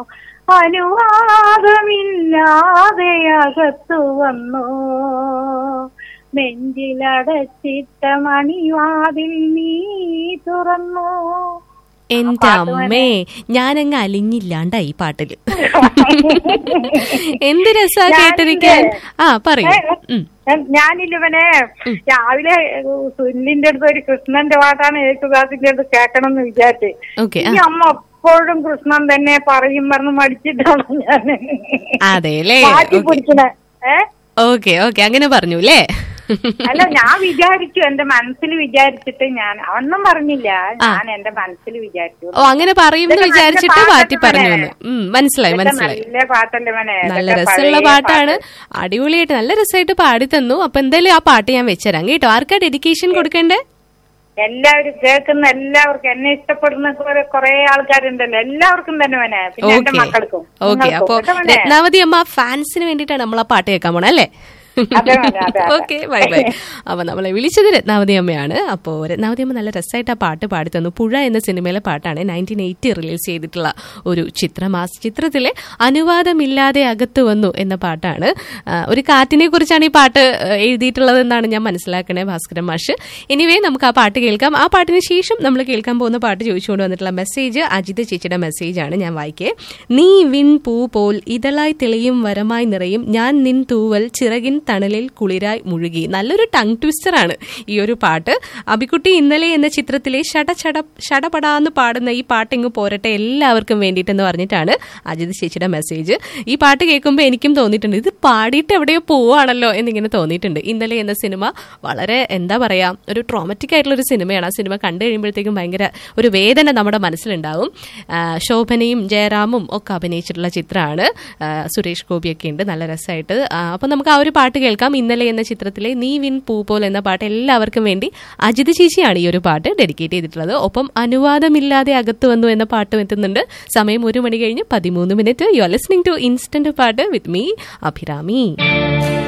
അനുവാദമില്ലാതെ അകത്തു വന്നു നെഞ്ചിലടച്ചിട്ട മണിവാതിൽ നീ തുറന്നു എന്റെ അമ്മേ ഞാനങ്ങ് അലിഞ്ഞില്ലാണ്ട ഈ പാട്ടില് എന്ത് രസാ കേട്ടിരിക്കാൻ ആ പറയൂ ഉം. ഞാനില്ലവനെ രാവിലെ സുനിലിന്റെ അടുത്ത് ഒരു കൃഷ്ണന്റെ പാട്ടാണ് യേശുദാസിന്റെ അടുത്ത് കേൾക്കണം എന്ന് വിചാരിച്ച് ഓക്കെ ഈ അമ്മ എപ്പോഴും കൃഷ്ണൻ തന്നെ പറയും പറഞ്ഞ് മടിച്ചിട്ടാണ് ഞാൻ അതെല്ലേ മാറ്റി പിടിക്കണേ ഏ ഓക്കെ ഓക്കെ അങ്ങനെ പറഞ്ഞു അല്ലേ അല്ല ഞാൻ വിചാരിച്ചു എന്റെ മനസ്സിൽ വിചാരിച്ചിട്ട് ഞാൻ ഒന്നും പറഞ്ഞില്ല ഞാൻ എന്റെ മനസ്സിൽ വിചാരിച്ചു ഓ അങ്ങനെ പറയുമെന്ന് ഇതൊക്കെ നല്ല വിചാരിച്ചിട്ട് പാട്ടല്ലേ മാറ്റി പറഞ്ഞു മോനെ? എന്ന്. ഉം, മനസ്സിലായി ഇതൊക്കെ മനസ്സിലായി നല്ല പാട്ടല്ലേ മോനെ നല്ല ഇതൊക്കെ രസമുള്ള പഴയ പാട്ടാണ് പാട്ട്. അടിപൊളിയായിട്ട് നല്ല രസമായിട്ട് പാടി തന്നു അപ്പൊ എന്തായാലും ആ പാട്ട് ഞാൻ വെച്ചുതരാം കേട്ടോ ആർക്കാ ഡെഡിക്കേഷൻ കൊടുക്കണ്ടേ എല്ലാവരും കേൾക്കുന്ന എല്ലാവർക്കും എന്നെ ഇഷ്ടപ്പെടുന്ന കുറെ- കുറെ ആൾക്കാരുണ്ടല്ലോ എല്ലാവർക്കും തന്നെ മോനെ പിന്നെ എന്റെ ഓക്കെ മക്കൾക്കും ഓക്കെ നിങ്ങൾക്കും. അപ്പൊ കേട്ടോ മോനെ? രത്നാവതി അമ്മ ഫാൻസിന് വേണ്ടിയിട്ടാണ് നമ്മൾ ആ പാട്ട് കേൾക്കാൻ പോണേ അല്ലേ അതെ മോനെ, അതെ, അതെ. ഓക്കെ ബൈ ബൈ അപ്പൊ നമ്മളെ വിളിച്ചത് രത്നാവതി അമ്മയാണ് അപ്പോ രത്നാവതി അമ്മ നല്ല രസമായിട്ട് ആ പാട്ട് പാടി തന്നു പുഴ എന്ന സിനിമയിലെ പാട്ടാണ് നയൻറ്റീൻ എയ്റ്റി റിലീസ് ചെയ്തിട്ടുള്ള ഒരു ചിത്രം ആ ചിത്രത്തിലെ അനുവാദമില്ലാതെ അകത്ത് വന്നു എന്ന പാട്ടാണ് ആ, ഒരു കാറ്റിനെ കുറിച്ചാണ് ഈ പാട്ട് ആ, എഴുതിയിട്ടുള്ളത് എന്നാണ് ഞാൻ മനസ്സിലാക്കണേ ഭാസ്കരൻ മാഷ് എനിവേ നമുക്ക് ആ പാട്ട് കേൾക്കാം ആ പാട്ടിന് ശേഷം നമ്മൾ കേൾക്കാൻ പോകുന്ന പാട്ട് ചോദിച്ചുകൊണ്ട് വന്നിട്ടുള്ള മെസ്സേജ് അജിത് ചേച്ചിയുടെ മെസ്സേജാണ് ഞാൻ വായിക്കേ നീ വിൻ പൂ പോൽ ഇതളായി തെളിയും വരമായി നിറയും ഞാൻ നിൻ തൂവൽ ചിറകിൻ തണലിൽ കുളിരായി മുഴുകി നല്ലൊരു ടങ് ട്വിസ്റ്റർ ആണ് ഈ ഒരു പാട്ട് അബിക്കുട്ടി ഇന്നലെ എന്ന ചിത്രത്തിലെ ഷട ഷട ഷടപടാന്ന് പാടുന്ന ഈ പാട്ടിങ്ങ് പോരട്ടെ എല്ലാവർക്കും വേണ്ടിയിട്ടെന്ന് പറഞ്ഞിട്ടാണ് അജിത് ചേച്ചിയുടെ മെസ്സേജ് ഈ പാട്ട് കേൾക്കുമ്പോൾ എനിക്കും തോന്നിയിട്ടുണ്ട് ഇത് പാടിയിട്ട് എവിടെയോ പോവാണല്ലോ എന്നിങ്ങനെ തോന്നിയിട്ടുണ്ട് ഇന്നലെ എന്ന സിനിമ വളരെ എന്താ പറയാ ഒരു ട്രോമറ്റിക് ആയിട്ടുള്ള ഒരു സിനിമയാണ് ആ സിനിമ കണ്ടു കഴിയുമ്പോഴത്തേക്കും ഭയങ്കര ഒരു വേദന നമ്മുടെ മനസ്സിലുണ്ടാവും ആ, ശോഭനയും ജയറാമും ഒക്കെ അഭിനയിച്ചിട്ടുള്ള ചിത്രമാണ് ആ, സുരേഷ് ഗോപിയൊക്കെ ഉണ്ട് നല്ല രസമായിട്ട് അപ്പൊ നമുക്ക് ആ ഒരു പാട്ട് കേൾക്കാം ഇന്നലെ എന്ന ചിത്രത്തിലെ നീ വിൻ പൂ പോൽ എന്ന പാട്ട് എല്ലാവർക്കും വേണ്ടി അജിത് ചേച്ചിയാണ് ഈ ഒരു പാട്ട് ഡെഡിക്കേറ്റ് ചെയ്തിട്ടുള്ളത് ഒപ്പം അനുവാദമില്ലാതെ അകത്ത് വന്നു എന്ന പാട്ടും എത്തുന്നുണ്ട് സമയം ഒരു മണി കഴിഞ്ഞ് പതിമൂന്ന് minute you are listening to instant പാട്ട് വിത്ത് മീ അഭിരാമി